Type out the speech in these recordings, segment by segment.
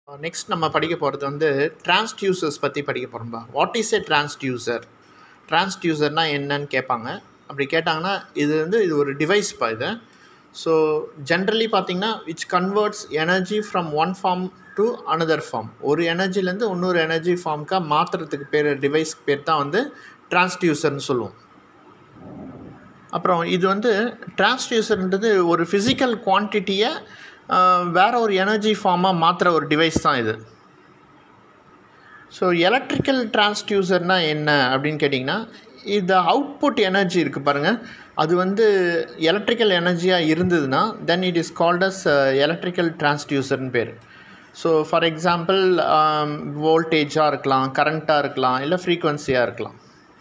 next நம்ம படிக்க போகிறது வந்து டிரான்ஸ்டியூசர்ஸ் பற்றி படிக்க போகிறோம்பா வாட் இஸ் ஏ டிரான்ஸ்டியூசர் டிரான்ஸ்டியூசர்னால் என்னன்னு கேட்பாங்க அப்படி கேட்டாங்கன்னா இது வந்து இது ஒரு டிவைஸ்ப்பா இது ஸோ ஜென்ரலி பார்த்தீங்கன்னா which converts energy from one form to another form ஒரு எனர்ஜிலேருந்து இன்னொரு எனர்ஜி ஃபார்முக்காக மாற்றுறதுக்கு பேர் டிவைஸ்க்கு பேர் தான் வந்து டிரான்ஸ்டியூசர்னு சொல்லுவோம் அப்புறம் இது வந்து டிரான்ஸ்டியூசர்ன்றது ஒரு ஃபிசிக்கல் குவான்டிட்டியை வேற ஒரு எனர்ஜி ஃபார்மாக மாற்றுற ஒரு டிவைஸ் தான் இது ஸோ எலக்ட்ரிக்கல் டிரான்ஸ்டியூசர்னால் என்ன அப்படின்னு கேட்டிங்கன்னா இந்த அவுட்புட் எனர்ஜி இருக்குது பாருங்கள் அது வந்து எலக்ட்ரிக்கல் எனர்ஜியாக இருந்ததுன்னா then it is called as electrical டிரான்ஸ்டியூசர்னு பேர் ஸோ ஃபார் எக்ஸாம்பிள் வோல்டேஜாக இருக்கலாம் கரண்ட்டாக இருக்கலாம் இல்லை ஃப்ரீக்குவன்சியாக இருக்கலாம்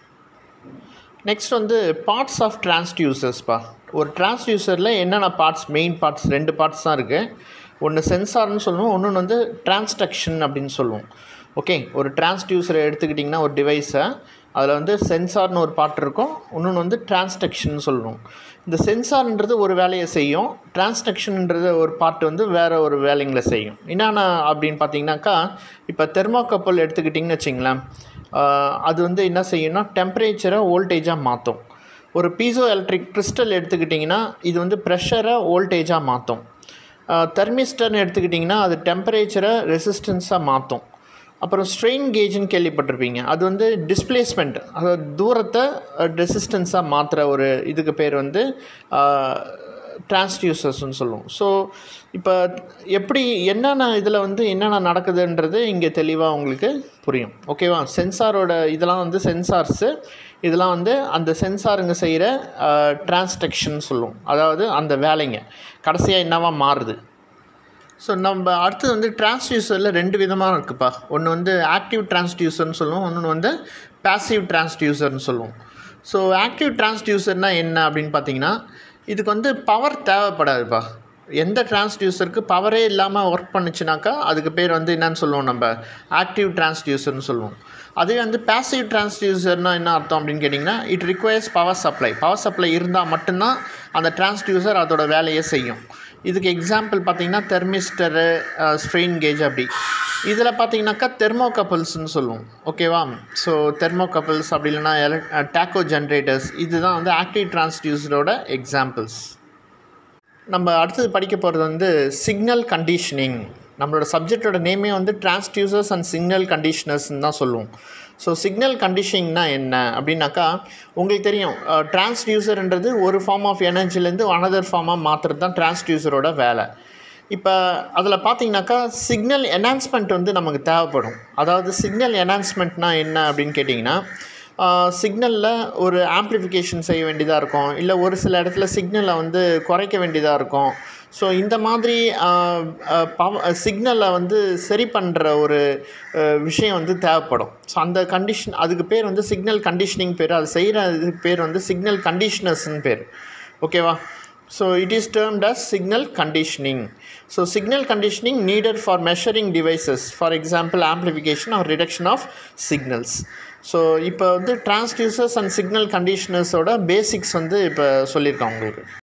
நெக்ஸ்ட் வந்து பார்ட்ஸ் ஆஃப் டிரான்ஸ்டியூசர்ஸ்ப்பா ஒரு டிரான்ஸ்டியூசரில் என்னென்ன பார்ட்ஸ் மெயின் பார்ட்ஸ் ரெண்டு பார்ட்ஸ் தான் இருக்குது ஒன்று சென்சார்னு சொல்லுவோம் இன்னொன்று வந்து டிரான்ஸ்டக்ஷன் அப்படின்னு சொல்லுவோம் ஓகே ஒரு டிரான்ஸ்டியூசரை எடுத்துக்கிட்டிங்கன்னா ஒரு டிவைஸை அதில் வந்து சென்சார்னு ஒரு பார்ட் இருக்கும் இன்னொன்று வந்து டிரான்ஸ்டக்ஷன் சொல்லுவோம் இந்த சென்சார்ன்றது ஒரு வேலையை செய்யும் டிரான்ஸ்டக்ஷன்ன்றது ஒரு பார்ட் வந்து வேறு ஒரு வேலைங்களை செய்யும் என்னென்ன அப்படின்னு பார்த்தீங்கன்னாக்கா இப்போ தெர்மோகப்பல் எடுத்துக்கிட்டிங்கன்னு வச்சிங்களேன் அது வந்து என்ன செய்யும்னா டெம்பரேச்சரை வோல்டேஜாக மாற்றும் ஒரு பீசோ எலக்ட்ரிக் கிறிஸ்டல் எடுத்துக்கிட்டிங்கன்னா இது வந்து ப்ரெஷரை வோல்டேஜாக மாற்றும் தெர்மிஸ்டர்னு எடுத்துக்கிட்டிங்கன்னா அது டெம்பரேச்சரை ரெசிஸ்டன்ஸாக மாற்றும் அப்புறம் ஸ்ட்ரெயின் கேஜ்னு கேள்விப்பட்டிருப்பீங்க அது வந்து டிஸ்பிளேஸ்மெண்ட் அதாவது தூரத்தை ரெசிஸ்டன்ஸாக மாற்றுற ஒரு இதுக்கு பேர் வந்து டிரான்ஸ்டியூசர்ஸ்னு சொல்லுவோம் ஸோ இப்போ எப்படி என்னென்ன இதில் வந்து என்னென்ன நடக்குதுன்றது இங்கே தெளிவாக உங்களுக்கு புரியும் ஓகேவா சென்சாரோட இதெல்லாம் வந்து சென்சார்ஸு இதெல்லாம் வந்து அந்த சென்சாருங்க செய்கிற டிரான்ஸ்டக்ஷன் சொல்லுவோம் அதாவது அந்த வேலைங்க கடைசியாக என்னவா மாறுது ஸோ நம்ம அடுத்தது வந்து டிரான்ஸ்டியூசரில் ரெண்டு விதமாக இருக்குப்பா ஒன்று வந்து ஆக்டிவ் டிரான்ஸ்டியூசர்னு சொல்லுவோம் இன்னொன்று வந்து பேசிவ் டிரான்ஸ்டியூசர்னு சொல்லுவோம் ஸோ ஆக்டிவ் டிரான்ஸ்டியூசர்னால் என்ன அப்படின்னு பார்த்தீங்கன்னா இதுக்கு வந்து பவர் தேவைப்படாதுப்பா எந்த டிரான்ஸ்டியூசருக்கு பவரே இல்லாமல் ஒர்க் பண்ணுச்சுனாக்கா அதுக்கு பேர் வந்து என்னன்னு சொல்லுவோம் நம்ம ஆக்டிவ் டிரான்ஸ்டியூசர்னு சொல்லுவோம் அதே வந்து பேசிவ் டிரான்ஸ்டியூசர்னால் என்ன அர்த்தம் அப்படின்னு கேட்டிங்கன்னா it requires power supply power supply இருந்தால் மட்டும்தான் அந்த டிரான்ஸ்டியூசர் அதோட வேலையை செய்யும் இதுக்கு எக்ஸாம்பிள் பார்த்தீங்கன்னா தெர்மிஸ்டரு ஸ்ட்ரெயின் கேஜ் அப்படி இதில் பார்த்தீங்கன்னாக்கா தெர்மோகப்பல்ஸ்னு சொல்லுவோம் ஓகேவா ஸோ தெர்மோகப்பல்ஸ் அப்படி இல்லைனா எலக் டேக்கோ ஜென்ரேட்டர்ஸ் இதுதான் வந்து ஆக்டிவ் டிரான்ஸ்டியூசரோட எக்ஸாம்பிள்ஸ் நம்ம அடுத்தது படிக்க போகிறது வந்து சிக்னல் கண்டிஷனிங் நம்மளோட சப்ஜெக்டோட நேமே வந்து டிரான்ஸ்டியூசர்ஸ் அண்ட் சிக்னல் கண்டிஷனர்ஸ்ன்னு தான் சொல்லுவோம் ஸோ சிக்னல் கண்டிஷனிங்னா என்ன அப்படின்னாக்கா உங்களுக்கு தெரியும் டிரான்ஸ்டியூசர்ன்றது ஒரு ஃபார்ம் ஆஃப் எனர்ஜிலேருந்து அனதர் ஃபார்மாக மாற்றுறது தான் டிரான்ஸ்டியூசரோட வேலை இப்போ அதில் பார்த்தீங்கன்னாக்கா சிக்னல் என்ஹான்ஸ்மெண்ட் வந்து நமக்கு தேவைப்படும் அதாவது சிக்னல் என்ஹான்ஸ்மெண்ட்னா என்ன அப்படின்னு கேட்டிங்கன்னா சிக்னலில் ஒரு ஆம்ப்ளிஃபிகேஷன் செய்ய வேண்டியதாக இருக்கும் இல்லை ஒரு சில இடத்துல சிக்னலை வந்து குறைக்க வேண்டியதாக இருக்கும் ஸோ இந்த மாதிரி பவ சிக்னலை வந்து சரி பண்ணுற ஒரு விஷயம் வந்து தேவைப்படும் ஸோ அந்த கண்டிஷன் அதுக்கு பேர் வந்து சிக்னல் கண்டிஷனிங் பேர் அது செய்கிற இதுக்கு பேர் வந்து சிக்னல் கண்டிஷனர்ஸ்னு பேர் ஓகேவா so it is termed as signal conditioning so signal conditioning needed for measuring devices for example amplification or reduction of signals so இப்போ வந்து டிரான்ஸ்டியூசர்ஸ் அண்ட் சிக்னல் கண்டிஷனர்ஸோட பேசிக்ஸ் வந்து இப்போ சொல்லியிருக்கேன் உங்களுக்கு